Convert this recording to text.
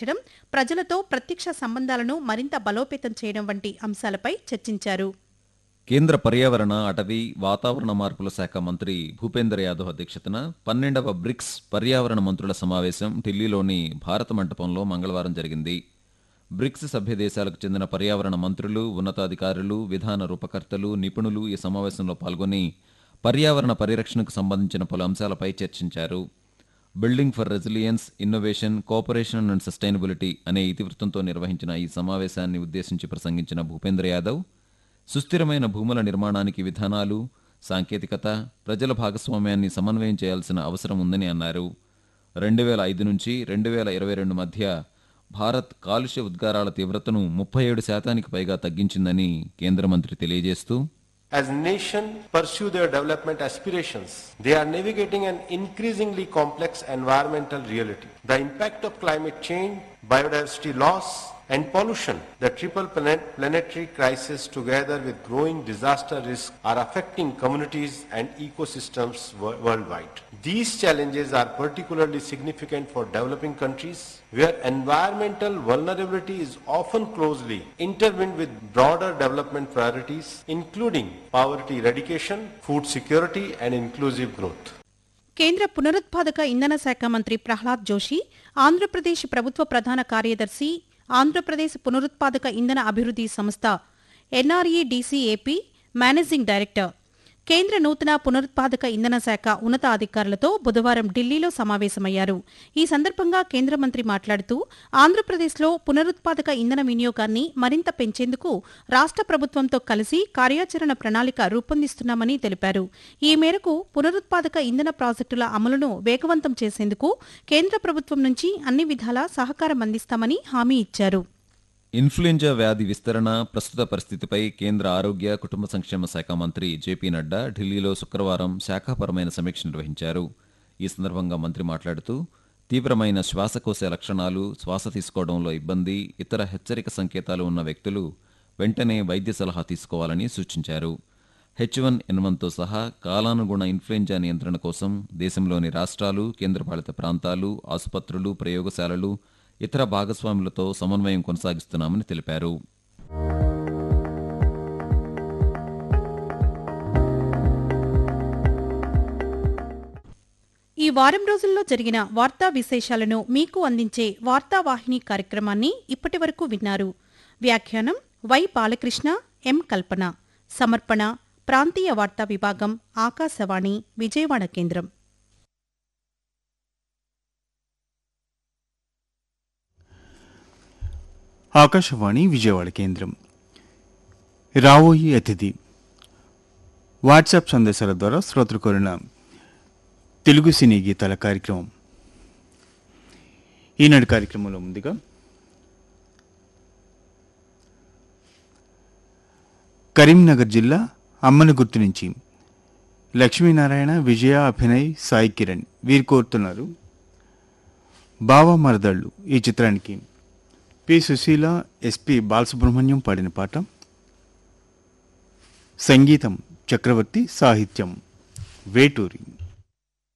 మెరుగుపరచడం ప్రజలతో ప్రత్యక్ష సంబంధాలను మరింత బలోపేతం చేయడం వంటి అంశాలపై చర్చించారు కేంద్ర పర్యావరణ అటవీ వాతావరణ మార్పుల శాఖ మంత్రి భూపేందర్ యాదవ్ అధ్యక్షతన పన్నెండవ బ్రిక్స్ పర్యావరణ మంత్రుల సమావేశం ఢిల్లీలోని భారత మంటపంలో మంగళవారం జరిగింది బ్రిక్స్ సభ్య దేశాలకు చెందిన పర్యావరణ మంత్రులు ఉన్నతాధికారులు విధాన రూపకర్తలు నిపుణులు ఈ సమావేశంలో పాల్గొని పర్యావరణ పరిరక్షణకు సంబంధించిన పలు అంశాలపై చర్చించారు building for resilience innovation cooperation and sustainability అనే ఇతివృత్తంతో నిర్వహించిన ఈ సమావేశాన్ని ఉద్దేశించి ప్రసంగించిన భూపేంద్ర యాదవ్ సుస్థిరమైన భూముల నిర్మాణానికి విధానాలు సాంకేతికత ప్రజల భాగస్వామ్యాన్ని సమన్వయం చేయాల్సిన అవసరం ఉందని అన్నారు రెండు వేల ఐదు నుంచి రెండు వేల ఇరవై రెండు మధ్య భారత్ కాలుష్య ఉద్గారాల తీవ్రతను ముప్పై ఏడు శాతానికి పైగా తగ్గించిందని కేంద్ర మంత్రి తెలియజేస్తూ As nations pursue their development aspirations, they are navigating an increasingly complex environmental reality. The impact of climate change, biodiversity loss, and pollution, the triple planet planetary crisis together with growing disaster risk are affecting communities and ecosystems wo- worldwide. These challenges are particularly significant for developing countries where environmental vulnerability is often closely intertwined with broader development priorities including poverty eradication, food security and inclusive growth. కేంద్ర పునరుత్పాదక ఇంధన శాఖ మంత్రి ప్రహ్లాద్ జోషి ఆంధ్రప్రదేశ్ ప్రభుత్వ ప్రధాన కార్యదర్శి ఆంధ్రప్రదేశ్ పునరుత్పాదక ఇంధన అభివృద్ధి సంస్థ ఎన్ఆర్ఈడిసిఏపి మేనేజింగ్ డైరెక్టర్ కేంద్ర నూతన పునరుత్పాదక ఇంధన శాఖ ఉన్నతాధికారులతో బుధవారం ఢిల్లీలో సమావేశమయ్యారు ఈ సందర్భంగా కేంద్ర మంత్రి మాట్లాడుతూ ఆంధ్రప్రదేశ్లో పునరుత్పాదక ఇంధన వినియోగాన్ని మరింత పెంచేందుకు రాష్ట్ర ప్రభుత్వంతో కలిసి కార్యాచరణ ప్రణాళిక రూపొందిస్తున్నామని తెలిపారు ఈ మేరకు పునరుత్పాదక ఇంధన ప్రాజెక్టుల అమలును వేగవంతం చేసేందుకు కేంద్ర ప్రభుత్వం నుంచి అన్ని విధాలా సహకారం అందిస్తామని హామీ ఇచ్చారు ఇన్ఫ్లుయెంజా వ్యాధి విస్తరణ ప్రస్తుత పరిస్థితిపై కేంద్ర ఆరోగ్య కుటుంబ సంక్షేమ శాఖ మంత్రి జేపీ నడ్డా ఢిల్లీలో శుక్రవారం శాఖాపరమైన సమీక్ష నిర్వహించారు ఈ సందర్భంగా మంత్రి మాట్లాడుతూ తీవ్రమైన శ్వాసకోశ లక్షణాలు శ్వాస తీసుకోవడంలో ఇబ్బంది ఇతర హెచ్చరిక సంకేతాలు ఉన్న వ్యక్తులు వెంటనే వైద్య సలహా తీసుకోవాలని సూచించారు హెచ్ వన్ ఎన్ వన్తో సహా కాలానుగుణ ఇన్ఫ్లుయెంజా నియంత్రణ కోసం దేశంలోని రాష్ట్రాలు కేంద్రపాలిత ప్రాంతాలు ఆసుపత్రులు ప్రయోగశాలలు ఇతర భాగస్వాములతో సమన్వయం కొనసాగిస్తున్నామని తెలిపారు ఈ వారం రోజుల్లో జరిగిన వార్తా విశేషాలను మీకు అందించే వార్తావాహిని కార్యక్రమాన్ని ఇప్పటి వరకు విన్నారు వ్యాఖ్యానం వై బాలకృష్ణ ఎం కల్పన సమర్పణ ప్రాంతీయ వార్తా విభాగం ఆకాశవాణి విజయవాడ కేంద్రం ఆకాశవాణి విజయవాడ కేంద్రం రావోయి అతిథి వాట్సాప్ సందేశాల ద్వారా శ్రోతలు కోరిన తెలుగు సినీ గీతాల కార్యక్రమం ఈనాటి కార్యక్రమంలో ముందుగా కరీంనగర్ జిల్లా అమ్మని గుర్తు నుంచి లక్ష్మీనారాయణ విజయ అభినయ్ సాయి కిరణ్ వీరు కోరుతున్నారు బావా మరదళ్ళు ఈ చిత్రానికి పి సుశీల ఎస్పి బాలసుబ్రహ్మణ్యం పాడిన పాట సంగీతం చక్రవర్తి సాహిత్యం వేటూరి